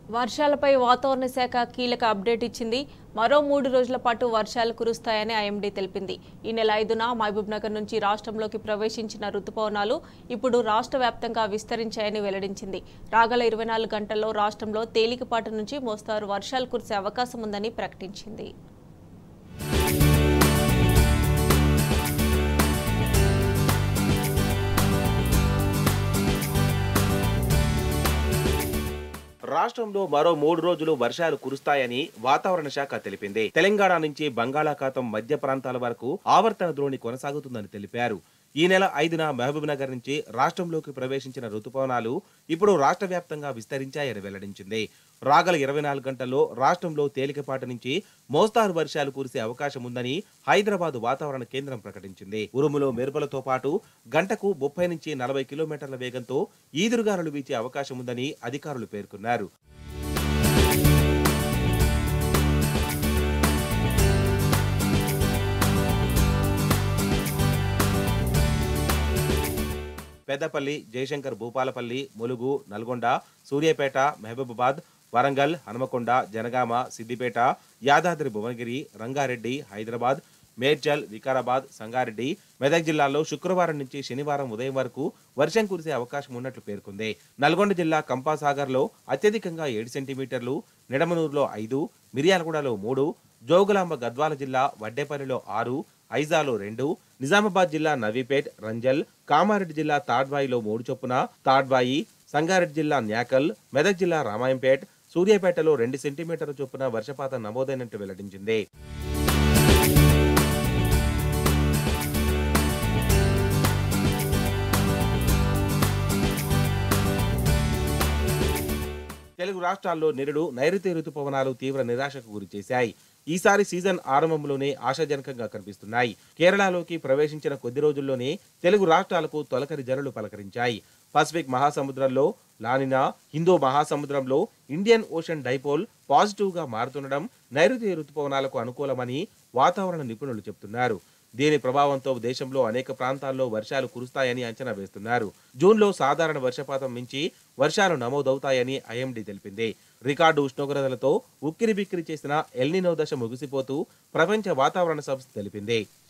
వర్షాలపై వాతావరణ శాఖ కీలక అప్డేట్ ఇచ్చింది మరో మూడు రోజుల పాటు వర్షాలు కురుస్తాయని ఐఎండీ తెలిపింది ఈ నెల ఐదున మహబూబ్ నగర్ నుంచి రాష్ట్రంలోకి ప్రవేశించిన రుతుపవనాలు ఇప్పుడు రాష్ట్ర వ్యాప్తంగా విస్తరించాయని వెల్లడించింది రాగల ఇరవై నాలుగు గంటల్లో రాష్ట్రంలో తేలికపాటి నుంచి మోస్తారు వర్షాలు కురిసే అవకాశం ఉందని ప్రకటించింది రాష్ట్రంలో మరో మూడు రోజులు వర్షాలు కురుస్తాయని వాతావరణ శాఖ తెలిపింది తెలంగాణ నుంచి బంగాళాఖాతం మధ్య ప్రాంతాల వరకు ఆవర్తన ద్రోణి కొనసాగుతుందని తెలిపారు ఈ నెల ఐదున మహబూబ్ నగర్ నుంచి రాష్ట్రంలోకి ప్రవేశించిన రుతుపవనాలు ఇప్పుడు రాష్ట్ర వ్యాప్తంగా విస్తరించాయని వెల్లడించింది రాగల ఇరవై నాలుగు గంటల్లో రాష్ట్రంలో తేలికపాటి నుంచి మోస్తారు వర్షాలు కురిసే అవకాశం ఉందని హైదరాబాద్ వాతావరణ కేంద్రం ప్రకటించింది ఉరుములు మెరుపులతో పాటు గంటకు ముప్పై నుంచి నలభై కిలోమీటర్ల వేగంతో ఈదురుగాలులు వీచే అవకాశం ఉందని అధికారులు పేర్కొన్నారు పెద్దపల్లి జయశంకర్ భూపాలపల్లి ములుగు నల్గొండ సూర్యాపేట మహబూబాబాద్ వరంగల్ హనుమకొండ జనగామ సిద్దిపేట యాదాద్రి భువనగిరి రంగారెడ్డి హైదరాబాద్ మేడ్చల్ వికారాబాద్ సంగారెడ్డి మెదక్ జిల్లాల్లో శుక్రవారం నుంచి శనివారం ఉదయం వరకు వర్షం కురిసే అవకాశం ఉన్నట్లు పేర్కొంది నల్గొండ జిల్లా కంపాసాగర్లో అత్యధికంగా ఏడు సెంటీమీటర్లు నిడమనూరులో ఐదు మిర్యాలగూడలో మూడు జోగులాంబ గద్వాల జిల్లా వడ్డేపల్లిలో ఆరు ఐజాలో రెండు నిజామాబాద్ జిల్లా నవీపేట్ రంజల్ కామారెడ్డి జిల్లా తాడ్వాయిలో మూడు చొప్పున తాడ్వాయి సంగారెడ్డి జిల్లా న్యాకల్ మెదక్ జిల్లా రామాయంపేట్ సూర్యాపేటలో రెండు సెంటీమీటర్ల చొప్పున వర్షపాతం నమోదైనట్టు వెల్లడించింది తెలుగు రాష్ట్రాల్లో నిరుడు నైరుతి ఋతుపవనాలు తీవ్ర నిరాశకు గురి చేశాయి ఈసారి సీజన్ ఆరంభంలోనే ఆశాజనకంగా కనిపిస్తున్నాయి కేరళలోకి ప్రవేశించిన కొద్ది రోజుల్లోనే తెలుగు రాష్ట్రాలకు తొలకరి జనులు పలకరించాయి పసిఫిక్ మహాసముద్రంలో లానినా హిందూ మహాసముద్రంలో ఇండియన్ ఓషన్ డైపోల్ పాజిటివ్ గా మారుతుండడం నైరుతి ఋతుపవనాలకు అనుకూలమని వాతావరణ నిపుణులు చెబుతున్నారు దీని ప్రభావంతో దేశంలో అనేక ప్రాంతాల్లో వర్షాలు కురుస్తాయని అంచనా వేస్తున్నారు జూన్లో సాధారణ వర్షపాతం మించి వర్షాలు నమోదవుతాయని ఐఎండీ తెలిపింది రికార్డు ఉష్ణోగ్రతలతో ఉక్కిరి బిక్కిరి చేసిన ఎల్నినో దశ ముగిసిపోతూ ప్రపంచ వాతావరణ సంస్థ తెలిపింది